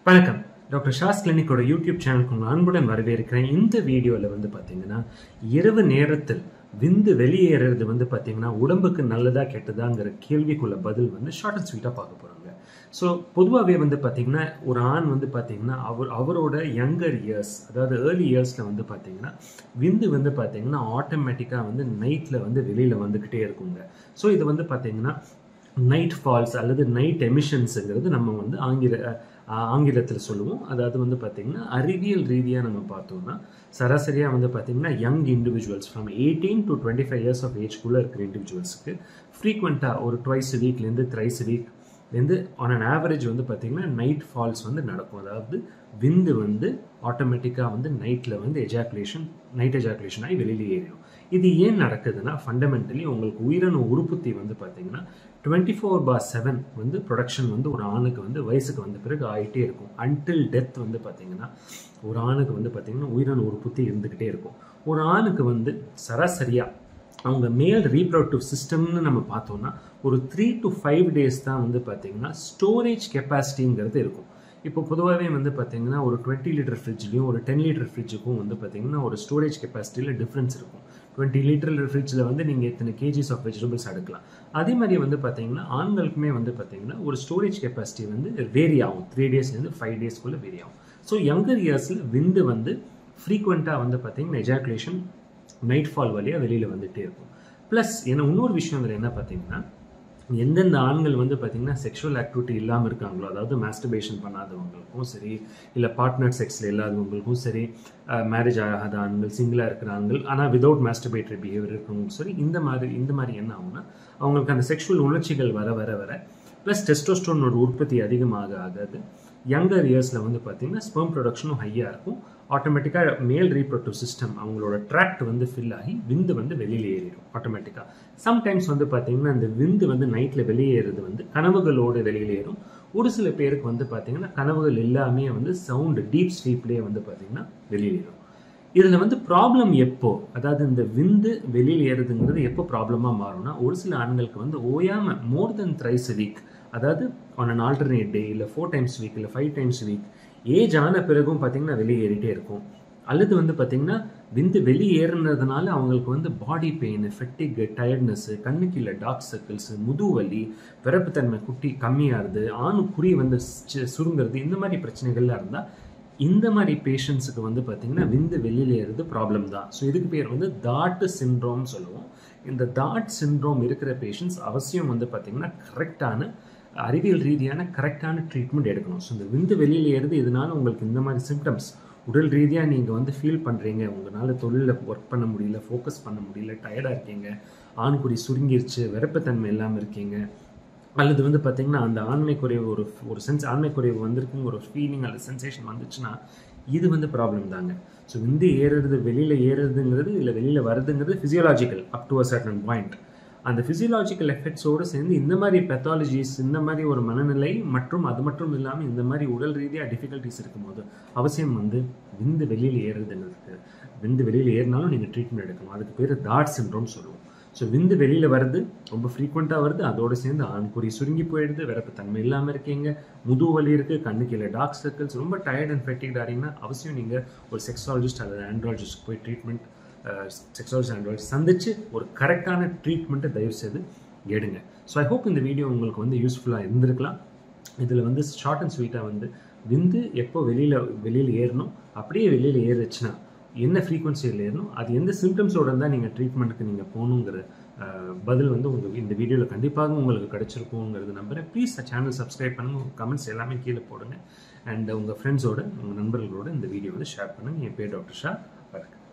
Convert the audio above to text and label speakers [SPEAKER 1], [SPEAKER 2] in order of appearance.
[SPEAKER 1] வணக்கம் doctor ஷாஸ் கிளினிக்கோட YouTube சேனலுக்கு உங்கள் அன்புடன் வரவேற்கிறேன் இந்த வீடியோவில் வந்து பார்த்தீங்கன்னா இரவு நேரத்தில் விந்து வெளியேறது வந்து பார்த்தீங்கன்னா உடம்புக்கு நல்லதா கெட்டதாங்கிற கேள்விக்குள்ள பதில் வந்து ஷார்ட் அண்ட் ஸ்வீட்டாக பார்க்க போகிறாங்க ஸோ பொதுவாகவே வந்து பார்த்தீங்கன்னா ஒரு ஆண் வந்து பார்த்தீங்கன்னா அவர் அவரோட யங்கர் இயர்ஸ் அதாவது ஏர்லி இயர்ஸில் வந்து பார்த்தீங்கன்னா விந்து வந்து பார்த்தீங்கன்னா ஆட்டோமேட்டிக்காக வந்து நைட்டில் வந்து வெளியில் வந்துக்கிட்டே இருக்குங்க ஸோ இது வந்து பார்த்தீங்கன்னா நைட் ஃபால்ஸ் அல்லது நைட் எமிஷன்ஸுங்கிறது நம்ம வந்து ஆங்கில ஆங்கிலத்தில் சொல்லுவோம் அதாவது வந்து பார்த்திங்கன்னா அறிவியல் ரீதியாக நம்ம பார்த்தோம்னா சராசரியாக வந்து பார்த்திங்கன்னா young individuals from eighteen to twenty five years of ஏஜ்குள்ளே இருக்கிற இண்டிவிஜுவல்ஸுக்கு ஃப்ரீக்வெண்ட்டாக ஒரு ட்வைஸ் வீக்லேருந்து த்ரைஸ் வீக்லேருந்து ஆன் அன் ஆவரேஜ் வந்து பார்த்திங்கன்னா நைட் ஃபால்ஸ் வந்து நடக்கும் அதாவது விந்து வந்து ஆட்டோமேட்டிக்காக வந்து நைட்டில் வந்து எஜாக்குலேஷன் நைட் எஜாக்குலேஷன் ஆகி வெளியில் ஏறிடும் இது ஏன் நடக்குதுன்னா ஃபண்டமெண்டலி உங்களுக்கு உயிரணு உற்பத்தி வந்து பார்த்தீங்கன்னா டுவெண்ட்டி ஃபோர் பார் செவன் வந்து ப்ரொடக்ஷன் வந்து ஒரு ஆணுக்கு வந்து வயசுக்கு வந்த பிறகு ஆகிட்டே இருக்கும் அன்டில் டெத் வந்து பார்த்தீங்கன்னா ஒரு ஆணுக்கு வந்து பார்த்தீங்கன்னா உயிரணு உற்பத்தி இருந்துக்கிட்டே இருக்கும் ஒரு ஆணுக்கு வந்து சராசரியாக அவங்க மேல் ரீப்ரொடக்டிவ் சிஸ்டம்னு நம்ம பார்த்தோம்னா ஒரு த்ரீ டு ஃபைவ் டேஸ் தான் வந்து பார்த்தீங்கன்னா ஸ்டோரேஜ் கெப்பாசிட்டிங்கிறது இருக்கும் இப்போ பொதுவாகவே வந்து பார்த்தீங்கன்னா ஒரு டுவெண்ட்டி லிட்டர் ஃப்ரிட்ஜ்லையும் ஒரு டென் லிட்டர் ஃப்ரிட்ஜுக்கும் வந்து பார்த்தீங்கன்னா ஒரு ஸ்டோரேஜ் கெப்பாசிட்டியில் டிஃப்ரென்ஸ் இருக்கும் டுவெண்ட்டி லிட்டர் ஃப்ரிட்ஜில் வந்து நீங்கள் இத்தனை கேஜிஸ் ஆஃப் வெஜிடபிள்ஸ் எடுக்கலாம் அதே மாதிரி வந்து பார்த்தீங்கன்னா ஆண்களுக்குமே வந்து பார்த்தீங்கன்னா ஒரு ஸ்டோரேஜ் கெப்பாசிட்டி வந்து வேரி ஆகும் த்ரீ டேஸ்லேருந்து ஃபைவ் டேஸ்க்குள்ளே வேரி ஆகும் ஸோ யங்கர் இயர்ஸில் விந்து வந்து ஃப்ரீக்வெண்ட்டாக வந்து பார்த்தீங்கன்னா எஜாக்குலேஷன் நைட் ஃபால் வழியாக வெளியில் வந்துகிட்டே இருக்கும் ப்ளஸ் என்ன இன்னொரு விஷயம் அதில் என்ன பார்த்தீங்கன்னா எந்தெந்த ஆண்கள் வந்து பார்த்திங்கன்னா செக்ஷுவல் ஆக்டிவிட்டி இல்லாமல் இருக்காங்களோ அதாவது மாஸ்டர்பேஷன் பண்ணாதவங்களுக்கும் சரி இல்லை பார்ட்னர் செக்ஸில் இல்லாதவங்களுக்கும் சரி மேரேஜ் ஆகாத ஆண்கள் சிங்கிளாக இருக்கிற ஆண்கள் ஆனால் விதவுட் மாஸ்டர்பேட்டரி பிஹேவியர் இருக்கிறவங்களுக்கும் சரி இந்த மாதிரி இந்த மாதிரி என்ன ஆகும்னா அவங்களுக்கு அந்த செக்ஷுவல் உணர்ச்சிகள் வர வர வர ப்ளஸ் டெஸ்டோஸ்டோனோட உற்பத்தி அதிகமாக ஆகாது யங்கர் இயர்ஸில் வந்து பார்த்திங்கன்னா ஸ்பெர்ம் ப்ரொடக்ஷனும் ஹையாக இருக்கும் ஆட்டோமேட்டிக்காக மேல் ரீப்ரொடக்டிவ் சிஸ்டம் அவங்களோட ட்ராக்ட் வந்து ஃபில் ஆகி விந்து வந்து வெளியில் ஏறிடும் ஆட்டோமேட்டிக்காக சம்டைம்ஸ் வந்து பார்த்தீங்கன்னா இந்த விந்து வந்து நைட்டில் வெளியேறது வந்து கனவுகளோடு வெளியில் ஏறும் ஒரு சில பேருக்கு வந்து பார்த்தீங்கன்னா கனவுகள் எல்லாமே வந்து சவுண்டு டீப் ஸ்லீப்லேயே வந்து பார்த்தீங்கன்னா வெளியேறும் இதில் வந்து ப்ராப்ளம் எப்போ அதாவது இந்த விந்து வெளியில் ஏறுதுங்கிறது எப்போ ப்ராப்ளமாக மாறும்னா ஒரு சில ஆண்களுக்கு வந்து ஓயாமல் மோர் தென் த்ரைஸ் வீக் அதாவது ஆன் அன் ஆல்டர்னேட் டே இல்லை ஃபோர் டைம்ஸ் வீக் இல்லை ஃபைவ் டைம்ஸ் வீக் ஏஜ் ஆன பிறகும் பார்த்தீங்கன்னா வெளியேறிட்டே இருக்கும் அல்லது வந்து பார்த்தீங்கன்னா விந்து வெளியேறினதுனால அவங்களுக்கு வந்து பாடி பெயின் ஃபெட்டிக் டயர்ட்னஸ் கண்ணுக்கு இல்லை டார்க் சர்க்கிள்ஸ் முதுவலி பிறப்புத்தன்மை குட்டி கம்மியாகுது ஆணு குறி வந்து சுருங்கிறது இந்த மாதிரி பிரச்சனைகள்லாம் இருந்தால் இந்த மாதிரி பேஷண்ட்ஸுக்கு வந்து பார்த்தீங்கன்னா விந்து வெளியில் ஏறுறது ப்ராப்ளம் தான் ஸோ இதுக்கு பேர் வந்து தாட்டு சின்ட்ரோம்னு சொல்லுவோம் இந்த தாட் சின்ட்ரோம் இருக்கிற பேஷண்ட்ஸ் அவசியம் வந்து பார்த்தீங்கன்னா கரெக்டான அறிவியல் ரீதியான கரெக்டான ட்ரீட்மெண்ட் எடுக்கணும் ஸோ இந்த விந்து வெளியில் ஏறுது இதனால உங்களுக்கு இந்த மாதிரி சிம்டம்ஸ் உடல் ரீதியாக நீங்கள் வந்து ஃபீல் பண்ணுறீங்க உங்களால் தொழிலில் ஒர்க் பண்ண முடியல ஃபோக்கஸ் பண்ண முடியல டயர்டாக இருக்கீங்க ஆண்குடி சுருங்கிருச்சு விரப்பத்தன்மை இல்லாமல் இருக்கீங்க அல்லது வந்து பார்த்தீங்கன்னா அந்த ஆண்மை குறைவு ஒரு ஒரு சென்ஸ் ஆண்மை குறைவு வந்திருக்குங்க ஒரு ஃபீலிங் அல்லது சென்சேஷன் வந்துச்சுன்னா இது வந்து ப்ராப்ளம் தாங்க ஸோ விந்து ஏறுறது வெளியில் ஏறுறதுங்கிறது இல்லை வெளியில் வருதுங்கிறது physiological up to a certain point அந்த ஃபிசியலாஜிக்கல் எஃபெக்ட்ஸோடு சேர்ந்து இந்த மாதிரி பெத்தாலஜிஸ் இந்த மாதிரி ஒரு மனநிலை மற்றும் அது மட்டும் இல்லாமல் இந்த மாதிரி உடல் ரீதியாக டிஃபிகல்ட்டிஸ் இருக்கும்போது அவசியம் வந்து விந்து வெளியில் ஏறுறதுங்கிறதுக்கு விந்து வெளியில் ஏறினாலும் நீங்கள் ட்ரீட்மெண்ட் எடுக்கணும் அதுக்கு பேர் தாட் சின்ட்ரோம் சொல்லுவோம் ஸோ விந்து வெளியில் வருது ரொம்ப ஃப்ரீக்வெண்ட்டாக வருது அதோடு சேர்ந்து ஆண்குறி சுருங்கி போயிடுது விறப்பு தன்மை இல்லாமல் இருக்கீங்க முது வலி இருக்குது கண்ணுக்கு இல்லை டார்க் சர்க்கிள்ஸ் ரொம்ப டயர்ட் அண்ட் ஃபெட்டிக் ஆகிறீங்கன்னா அவசியம் நீங்கள் ஒரு செக்ஸாலஜிஸ்ட் அல்லது ஆண்ட்ராலஜிஸ்ட் போய் ட்ரீட்மெண்ட் செக்ஸாலஜி ஆண்ட்ராய்டு சந்திச்சு ஒரு கரெக்டான ட்ரீட்மெண்ட்டை தயவு செய்து எடுங்க ஸோ ஐ ஹோப் இந்த வீடியோ உங்களுக்கு வந்து யூஸ்ஃபுல்லாக இருந்திருக்கலாம் இதில் வந்து ஷார்ட் அண்ட் ஸ்வீட்டாக வந்து விந்து எப்போ வெளியில் வெளியில் ஏறணும் அப்படியே வெளியில் ஏறுச்சுன்னா என்ன ஃப்ரீக்வன்சியில் ஏறணும் அது எந்த சிம்டம்ஸோட இருந்தால் நீங்கள் ட்ரீட்மெண்ட்டுக்கு நீங்கள் போகணுங்கிற பதில் வந்து உங்கள் இந்த வீடியோவில் கண்டிப்பாக உங்களுக்கு கிடச்சிருக்குங்கிறது நம்புகிறேன் ப்ளீஸ் சேனல் சப்ஸ்கிரைப் பண்ணுங்கள் கமெண்ட்ஸ் எல்லாமே கீழே போடுங்க அண்ட் உங்கள் ஃப்ரெண்ட்ஸோட உங்கள் நண்பர்களோட இந்த வீடியோ வந்து ஷேர் பண்ணுங்கள் என் பேர் டாக்டர் ஷா வணக்கம்